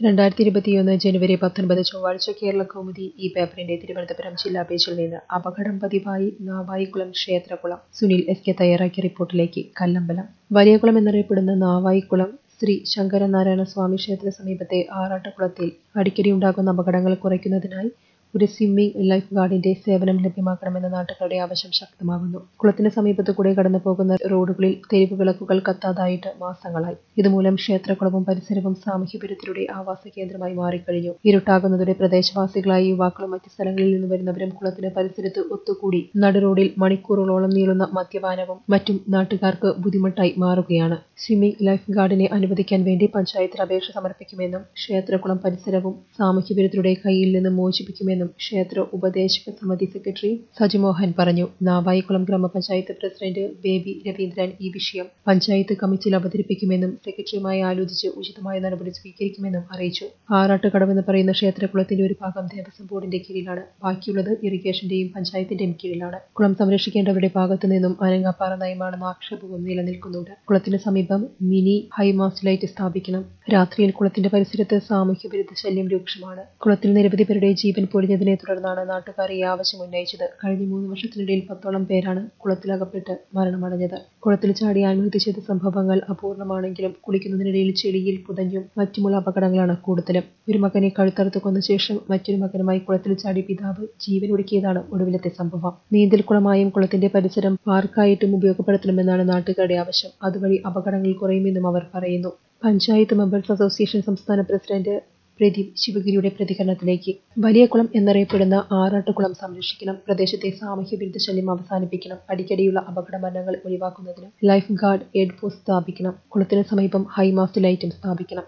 രണ്ടായിരത്തി ഇരുപത്തിയൊന്ന് ജനുവരി പത്തൊൻപത് ചൊവ്വാഴ്ച കേരള കൗമുദി ഈ പേപ്പറിന്റെ തിരുവനന്തപുരം ജില്ലാ പേജിൽ നിന്ന് അപകടം പതിവായി നാവായിക്കുളം ക്ഷേത്രകുളം സുനിൽ എസ് കെ തയ്യാറാക്കിയ റിപ്പോർട്ടിലേക്ക് കല്ലമ്പലം വലിയകുളം എന്നറിയപ്പെടുന്ന നാവായിക്കുളം ശ്രീ ശങ്കരനാരായണ സ്വാമി ക്ഷേത്ര സമീപത്തെ ആറാട്ടുകുളത്തിൽ അടിക്കടി ഉണ്ടാകുന്ന അപകടങ്ങൾ കുറയ്ക്കുന്നതിനായി ഒരു സ്വിമ്മിംഗ് ലൈഫ് ഗാർഡിന്റെ സേവനം ലഭ്യമാക്കണമെന്ന നാട്ടുകാരുടെ ആവശ്യം ശക്തമാകുന്നു കുളത്തിന് സമീപത്തു കൂടെ കടന്നു പോകുന്ന റോഡുകളിൽ തെരുവ് വിളക്കുകൾ കത്താതായിട്ട് മാസങ്ങളായി ഇതുമൂലം ക്ഷേത്രകുളവും പരിസരവും സാമൂഹ്യ വിരുദ്ധരുടെ ആവാസ കേന്ദ്രമായി മാറിക്കഴിഞ്ഞു ഇരുട്ടാകുന്നതോടെ പ്രദേശവാസികളായ യുവാക്കളും മറ്റ് സ്ഥലങ്ങളിൽ നിന്ന് വരുന്നവരും കുളത്തിന് പരിസരത്ത് ഒത്തുകൂടി നടുറോഡിൽ മണിക്കൂറുകളോളം നീളുന്ന മദ്യപാനവും മറ്റും നാട്ടുകാർക്ക് ബുദ്ധിമുട്ടായി മാറുകയാണ് സ്വിമ്മിംഗ് ലൈഫ് ഗാർഡിനെ അനുവദിക്കാൻ വേണ്ടി പഞ്ചായത്തിൽ അപേക്ഷ സമർപ്പിക്കുമെന്നും ക്ഷേത്രകുളം പരിസരവും സാമൂഹ്യ വിരുദ്ധരുടെ കയ്യിൽ നിന്ന് മോചിപ്പിക്കുമെന്നും ക്ഷേത്ര ഉപദേശക സമിതി സെക്രട്ടറി സജിമോഹൻ പറഞ്ഞു നാവായിക്കുളം ഗ്രാമപഞ്ചായത്ത് പ്രസിഡന്റ് ബേബി രവീന്ദ്രൻ ഈ വിഷയം പഞ്ചായത്ത് കമ്മിറ്റിയിൽ അവതരിപ്പിക്കുമെന്നും സെക്രട്ടറിയുമായി ആലോചിച്ച് ഉചിതമായ നടപടി സ്വീകരിക്കുമെന്നും അറിയിച്ചു ആറാട്ടുകടവ് എന്ന് പറയുന്ന ക്ഷേത്രകുളത്തിന്റെ ഒരു ഭാഗം ദേവസ്വം ബോർഡിന്റെ കീഴിലാണ് ബാക്കിയുള്ളത് ഇറിഗേഷന്റെയും പഞ്ചായത്തിന്റെയും കീഴിലാണ് കുളം സംരക്ഷിക്കേണ്ടവരുടെ ഭാഗത്തു നിന്നും അനങ്ങാപ്പാറ നയമാണെന്ന ആക്ഷേപവും നിലനിൽക്കുന്നുണ്ട് കുളത്തിന് സമീപം മിനി ഹൈമാസ്റ്റ് ലൈറ്റ് സ്ഥാപിക്കണം രാത്രിയിൽ കുളത്തിന്റെ പരിസരത്ത് സാമൂഹ്യ വിരുദ്ധ ശല്യം രൂക്ഷമാണ് കുളത്തിൽ നിരവധി പേരുടെ ജീവൻ പൊലിഞ്ഞതിനെ തുടർന്നാണ് നാട്ടുകാർ ഈ ആവശ്യം ഉന്നയിച്ചത് കഴിഞ്ഞ മൂന്ന് വർഷത്തിനിടയിൽ പത്തോളം പേരാണ് കുളത്തിലകപ്പെട്ട് മരണമടഞ്ഞത് കുളത്തിൽ ചാടി ആത്മഹത്യ ചെയ്ത സംഭവങ്ങൾ അപൂർണമാണെങ്കിലും കുളിക്കുന്നതിനിടയിൽ ചെളിയിൽ പുതഞ്ഞും മറ്റുമുള്ള അപകടങ്ങളാണ് കൂടുതലും ഒരു മകനെ കഴുത്തറുത്ത് കൊന്ന ശേഷം മറ്റൊരു മകനുമായി കുളത്തിൽ ചാടി പിതാവ് ജീവൻ ഒടുക്കിയതാണ് ഒടുവിലത്തെ സംഭവം നീന്തൽക്കുളമായും കുളത്തിന്റെ പരിസരം പാർക്കായിട്ടും ഉപയോഗപ്പെടുത്തണമെന്നാണ് നാട്ടുകാരുടെ ആവശ്യം അതുവഴി അപകടങ്ങൾ കുറയുമെന്നും അവർ പറയുന്നു പഞ്ചായത്ത് മെമ്പേഴ്സ് അസോസിയേഷൻ സംസ്ഥാന പ്രസിഡന്റ് പ്രദീപ് ശിവഗിരിയുടെ പ്രതികരണത്തിലേക്ക് വലിയകുളം എന്നറിയപ്പെടുന്ന ആറാട്ടുകുളം സംരക്ഷിക്കണം പ്രദേശത്തെ സാമൂഹ്യ വിരുദ്ധ ശല്യം അവസാനിപ്പിക്കണം അടിക്കടിയുള്ള അപകട മരണങ്ങൾ ഒഴിവാക്കുന്നതിന് ലൈഫ് ഗാർഡ് എയ്ഡ് പോസ്റ്റ് സ്ഥാപിക്കണം കുളത്തിന് സമീപം ഹൈമാസ്റ്റ് ലൈറ്റും സ്ഥാപിക്കണം